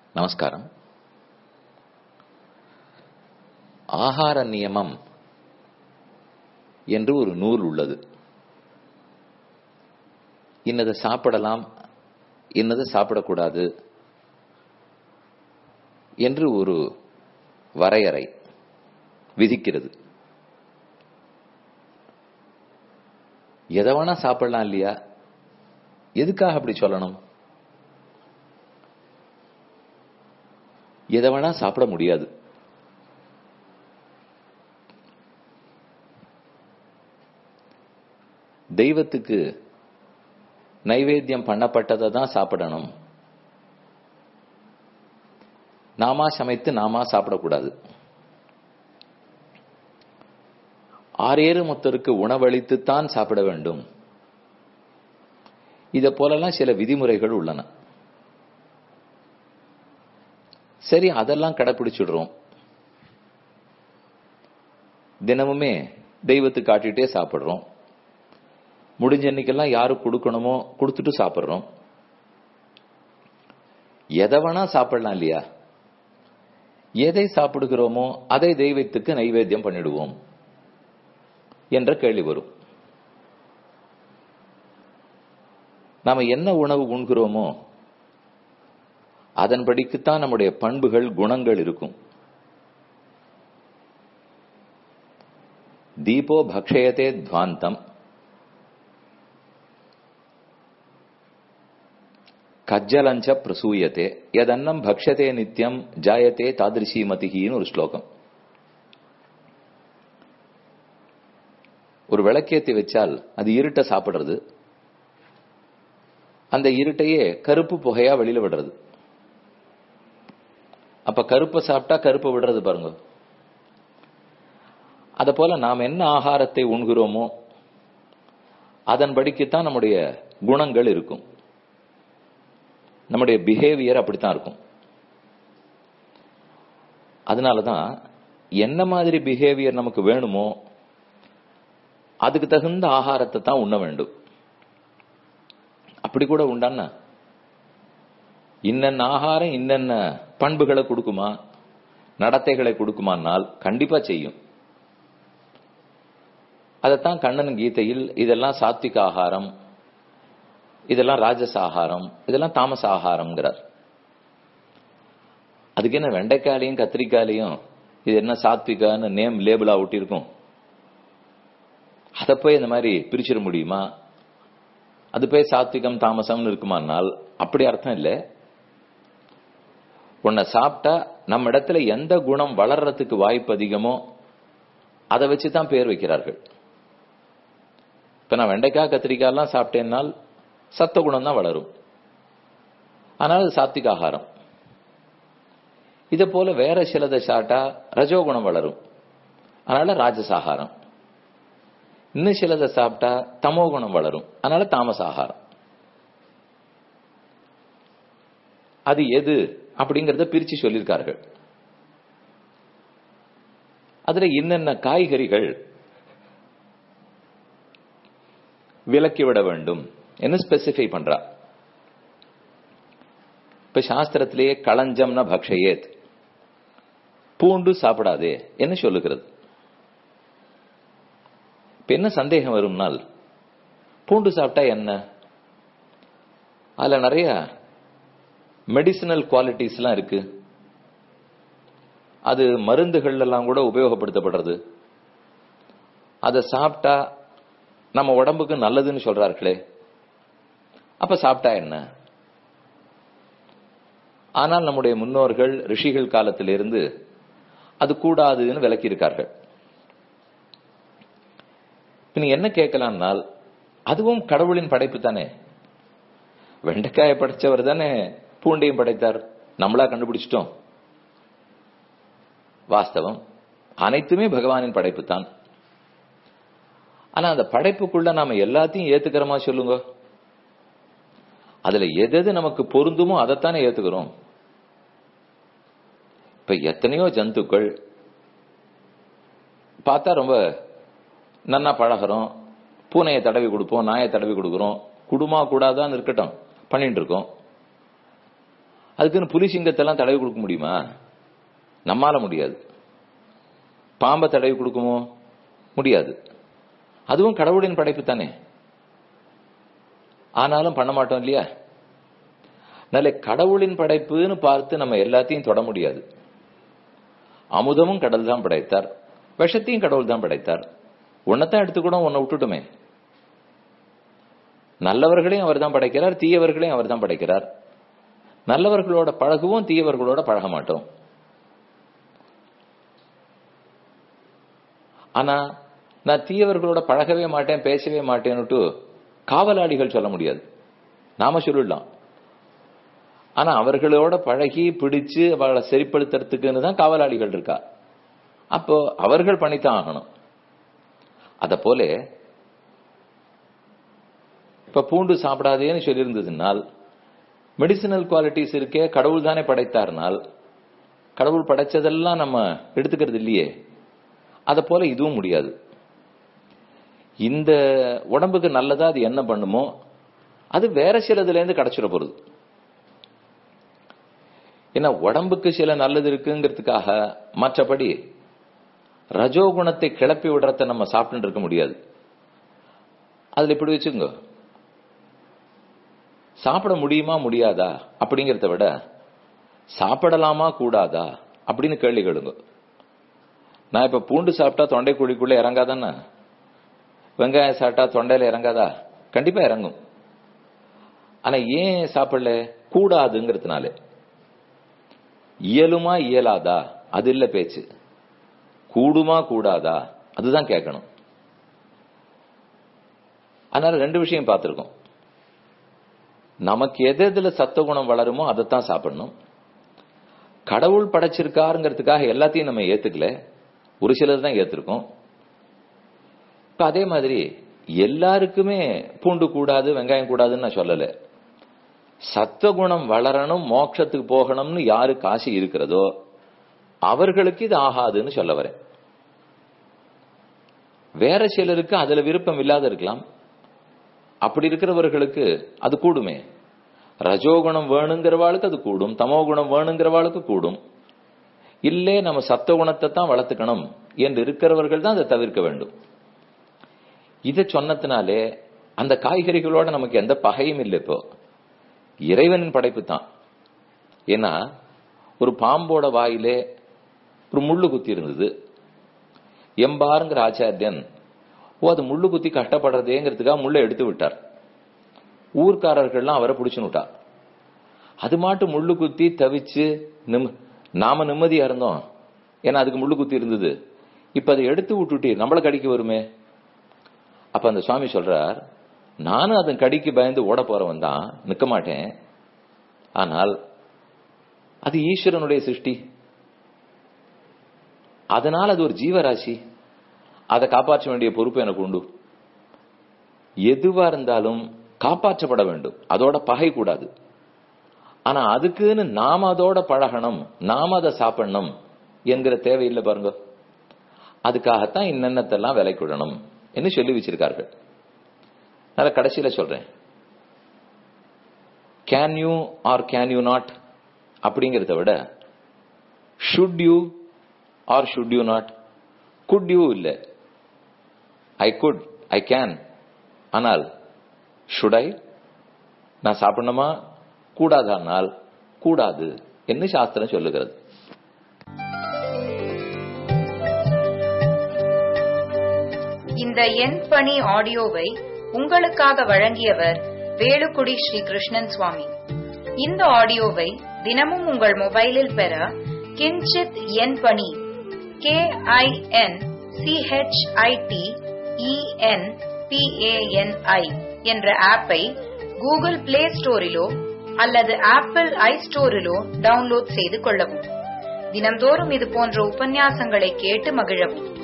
நமஸ்காரம் ஆகார நியமம் என்று ஒரு நூல் உள்ளது இன்னதை சாப்பிடலாம் இன்னதை சாப்பிடக்கூடாது என்று ஒரு வரையறை விதிக்கிறது எதை வேணா சாப்பிடலாம் இல்லையா எதுக்காக அப்படி சொல்லணும் எதை வேணா சாப்பிட முடியாது தெய்வத்துக்கு நைவேத்தியம் பண்ணப்பட்டதை தான் சாப்பிடணும் நாமா சமைத்து நாமா சாப்பிடக்கூடாது ஆறேறு முத்தருக்கு உணவளித்துத்தான் சாப்பிட வேண்டும் இதை போலலாம் சில விதிமுறைகள் உள்ளன சரி அதெல்லாம் கடைபிடிச்சிடுறோம் தினமுமே தெய்வத்துக்கு காட்டிட்டே சாப்பிடுறோம் முடிஞ்ச அன்னைக்கெல்லாம் யாரு கொடுக்கணுமோ கொடுத்துட்டு சாப்பிடுறோம் எதை வேணா சாப்பிடலாம் இல்லையா எதை சாப்பிடுகிறோமோ அதை தெய்வத்துக்கு நைவேத்தியம் பண்ணிடுவோம் என்ற கேள்வி வரும் நாம என்ன உணவு உண்கிறோமோ அதன்படிக்குத்தான் நம்முடைய பண்புகள் குணங்கள் இருக்கும் தீபோ பக்ஷயத்தே துவாந்தம் கஜ்ஜலஞ்ச பிரசூயத்தே எதன்னம் பக்ஷத்தே நித்தியம் ஜாயத்தே தாதிருஷி மதிகின்னு ஒரு ஸ்லோகம் ஒரு விளக்கேத்தி வச்சால் அது இருட்ட சாப்பிடுறது அந்த இருட்டையே கருப்பு புகையா வெளியில விடுறது அப்ப கருப்பை சாப்பிட்டா கருப்பை விடுறது பாருங்க அத போல நாம் என்ன ஆகாரத்தை உண்கிறோமோ அதன்படிக்குத்தான் நம்முடைய குணங்கள் இருக்கும் நம்முடைய பிஹேவியர் அப்படித்தான் இருக்கும் அதனாலதான் என்ன மாதிரி பிஹேவியர் நமக்கு வேணுமோ அதுக்கு தகுந்த ஆகாரத்தை தான் உண்ண வேண்டும் அப்படி கூட உண்டான இன்னென்ன ஆகாரம் இன்னென்ன பண்புகளை கொடுக்குமா நடத்தைகளை கொடுக்குமானால் கண்டிப்பா செய்யும் அதைத்தான் கண்ணன் கீதையில் இதெல்லாம் சாத்விக ஆகாரம் இதெல்லாம் ராஜச ஆகாரம் இதெல்லாம் தாமச ஆகாரம்ங்கிறார் அதுக்கு என்ன வெண்டைக்காலையும் கத்திரிக்காலையும் இது என்ன சாத்விகான்னு நேம் லேபிளா ஒட்டியிருக்கும் அதை போய் இந்த மாதிரி பிரிச்சிட முடியுமா அது போய் சாத்விகம் தாமசம்னு இருக்குமானால் அப்படி அர்த்தம் இல்லை உன்னை சாப்பிட்டா நம்ம இடத்துல எந்த குணம் வளர்றதுக்கு வாய்ப்பு அதிகமோ அதை வச்சு தான் பேர் வைக்கிறார்கள் இப்ப நான் வெண்டைக்காய் கத்திரிக்காய்லாம் சாப்பிட்டேன்னால் சத்த குணம் தான் வளரும் ஆனால் அது சாத்விக ஆகாரம் இதை போல வேற சிலதை சாப்பிட்டா ரஜோகுணம் வளரும் அதனால ராஜசாகாரம் இன்னும் சிலதை சாப்பிட்டா தமோ குணம் வளரும் அதனால தாமச ஆகாரம் அது எது அப்படிங்கறத பிரிச்சு சொல்லியிருக்கார்கள் அதுல என்னென்ன காய்கறிகள் விலக்கி விட வேண்டும் என்ன ஸ்பெசிஃபை பண்றா இப்ப சாஸ்திரத்திலேயே களஞ்சம்னா பக்ஷயேத் பூண்டு சாப்பிடாதே என்ன சொல்லுகிறது இப்ப என்ன சந்தேகம் வரும்னால் பூண்டு சாப்பிட்டா என்ன அதுல நிறைய மெடிசினல் குவாலிட்டிஸ் எல்லாம் இருக்கு அது மருந்துகள் எல்லாம் கூட உபயோகப்படுத்தப்படுறது அதை சாப்பிட்டா நம்ம உடம்புக்கு நல்லதுன்னு சொல்றார்களே அப்ப சாப்பிட்டா என்ன ஆனால் நம்முடைய முன்னோர்கள் ரிஷிகள் காலத்திலிருந்து அது கூடாதுன்னு விளக்கி இருக்கார்கள் நீ என்ன கேட்கலாம்னால் அதுவும் கடவுளின் படைப்பு தானே வெண்டைக்காயை படைச்சவர் தானே பூண்டையும் படைத்தார் நம்மளா கண்டுபிடிச்சிட்டோம் வாஸ்தவம் அனைத்துமே பகவானின் படைப்பு தான் ஆனா அந்த படைப்புக்குள்ள நாம எல்லாத்தையும் ஏத்துக்கிறோமா சொல்லுங்க அதுல எது எது நமக்கு பொருந்துமோ அதைத்தானே ஏத்துக்கிறோம் இப்ப எத்தனையோ ஜந்துக்கள் பார்த்தா ரொம்ப நன்னா பழகிறோம் பூனையை தடவி கொடுப்போம் நாயை தடவி கொடுக்குறோம் குடுமா கூடாதான்னு இருக்கட்டும் பண்ணிட்டு இருக்கோம் அதுக்குன்னு புலி சிங்கத்தெல்லாம் தடவி கொடுக்க முடியுமா நம்மால முடியாது பாம்பை தடவி கொடுக்குமோ முடியாது அதுவும் கடவுளின் படைப்பு தானே ஆனாலும் பண்ண மாட்டோம் இல்லையா நல்ல கடவுளின் படைப்புன்னு பார்த்து நம்ம எல்லாத்தையும் தொட முடியாது அமுதமும் கடல் தான் படைத்தார் விஷத்தையும் கடவுள் தான் படைத்தார் உன்னைத்தான் எடுத்துக்கூட உன்னை விட்டுட்டுமே நல்லவர்களையும் அவர் தான் படைக்கிறார் தீயவர்களையும் அவர் தான் படைக்கிறார் நல்லவர்களோட பழகுவோம் தீயவர்களோட பழக மாட்டோம் ஆனா நான் தீயவர்களோட பழகவே மாட்டேன் பேசவே மாட்டேன்னுட்டு காவலாளிகள் சொல்ல முடியாது நாம சொல்லலாம் ஆனா அவர்களோட பழகி பிடிச்சு அவளை சரிப்படுத்துறதுக்குன்னு தான் காவலாளிகள் இருக்கா அப்போ அவர்கள் பண்ணித்தான் ஆகணும் அத போல இப்ப பூண்டு சாப்பிடாதேன்னு சொல்லியிருந்ததுனால் மெடிசினல் குவாலிட்டிஸ் இருக்கே கடவுள் தானே படைத்தார்னால் கடவுள் படைச்சதெல்லாம் நம்ம எடுத்துக்கிறது இல்லையே அத போல இதுவும் முடியாது இந்த உடம்புக்கு நல்லதா அது என்ன பண்ணுமோ அது வேற சிலதுல இருந்து கிடைச்சிட போறது ஏன்னா உடம்புக்கு சில நல்லது இருக்குங்கிறதுக்காக மற்றபடி ரஜோகுணத்தை கிளப்பி விடுறத நம்ம சாப்பிட்டு இருக்க முடியாது அதுல இப்படி வச்சுங்க சாப்பிட முடியுமா முடியாதா அப்படிங்கறத விட சாப்பிடலாமா கூடாதா அப்படின்னு கேள்வி கேளுங்க நான் இப்ப பூண்டு சாப்பிட்டா தொண்டை குழிக்குள்ள இறங்காதானே வெங்காயம் சாப்பிட்டா தொண்டையில இறங்காதா கண்டிப்பா இறங்கும் ஆனா ஏன் சாப்பிடல கூடாதுங்கிறதுனால இயலுமா இயலாதா அது இல்ல பேச்சு கூடுமா கூடாதா அதுதான் கேட்கணும் அதனால ரெண்டு விஷயம் பார்த்திருக்கோம் நமக்கு எது எதுல சத்த குணம் வளருமோ அதைத்தான் சாப்பிடணும் கடவுள் படைச்சிருக்காருங்கிறதுக்காக எல்லாத்தையும் நம்ம ஏத்துக்கல ஒரு சிலர் தான் ஏத்திருக்கோம் இப்ப அதே மாதிரி எல்லாருக்குமே பூண்டு கூடாது வெங்காயம் கூடாதுன்னு நான் சொல்லல சத்துவகுணம் வளரணும் மோட்சத்துக்கு போகணும்னு யாருக்கு ஆசை இருக்கிறதோ அவர்களுக்கு இது ஆகாதுன்னு சொல்ல வரேன் வேற சிலருக்கு அதுல விருப்பம் இல்லாத இருக்கலாம் அப்படி இருக்கிறவர்களுக்கு அது கூடுமே ரஜோகுணம் வேணுங்கிறவாளுக்கு அது கூடும் தமோ குணம் வேணுங்கிறவாளுக்கு கூடும் இல்லே நம்ம சத்த குணத்தை தான் வளர்த்துக்கணும் என்று இருக்கிறவர்கள் தான் அதை தவிர்க்க வேண்டும் இதை சொன்னதுனாலே அந்த காய்கறிகளோட நமக்கு எந்த பகையும் இல்லை இப்போ இறைவனின் படைப்பு தான் ஏன்னா ஒரு பாம்போட வாயிலே ஒரு முள்ளு குத்தி இருந்தது எம்பாருங்கிற ஆச்சாரியன் ஓ அது முள்ளு குத்தி கஷ்டப்படுறதேங்கிறதுக்காக முள்ளை எடுத்து விட்டார் ஊர்க்காரர்கள்லாம் அவரை பிடிச்சுன்னு விட்டா அது மாட்டு முள்ளு குத்தி தவிச்சு நிம் நாம நிம்மதியா இருந்தோம் ஏன்னா அதுக்கு முள்ளு குத்தி இருந்தது இப்ப அதை எடுத்து விட்டுட்டு நம்மள கடிக்க வருமே அப்ப அந்த சுவாமி சொல்றார் நானும் அதன் கடிக்கு பயந்து ஓட போறவன் தான் நிக்க மாட்டேன் ஆனால் அது ஈஸ்வரனுடைய சிருஷ்டி அதனால் அது ஒரு ஜீவராசி அதை காப்பாற்ற வேண்டிய பொறுப்பு எனக்கு உண்டு எதுவா இருந்தாலும் காப்பாற்றப்பட வேண்டும் அதோட பகை கூடாது ஆனா அதுக்குன்னு நாம அதோட பழகணும் நாம அதை சாப்பிடணும் என்கிற தேவையில்லை பாருங்க அதுக்காகத்தான் இன்னென்னத்தெல்லாம் விலைக்கு விடணும் என்று சொல்லி வச்சிருக்கார்கள் அதனால கடைசியில சொல்றேன் can you or can you not அப்படிங்கிறத விட should you or should you not could you இல்ல ஐ குட் ஐ கேன் ஆனால் ஷுட் ஐ நான் சாப்பிடணுமா கூடாதானால் கூடாது என்று சாஸ்திரம் சொல்லுகிறது இந்த எண் பணி ஆடியோவை உங்களுக்காக வழங்கியவர் வேலுக்குடி ஸ்ரீ கிருஷ்ணன் சுவாமி இந்த ஆடியோவை தினமும் உங்கள் மொபைலில் பெற கிஞ்சித் எண் பணி கே ஐ என் சிஹெச்ஐடி இஎன் பிஏஎன்ஐ என்ற ஆப்பை கூகுள் பிளே ஸ்டோரிலோ அல்லது ஆப்பிள் ஐ ஸ்டோரிலோ டவுன்லோட் செய்து கொள்ளவும் தினம்தோறும் இது போன்ற உபன்யாசங்களை கேட்டு மகிழவும்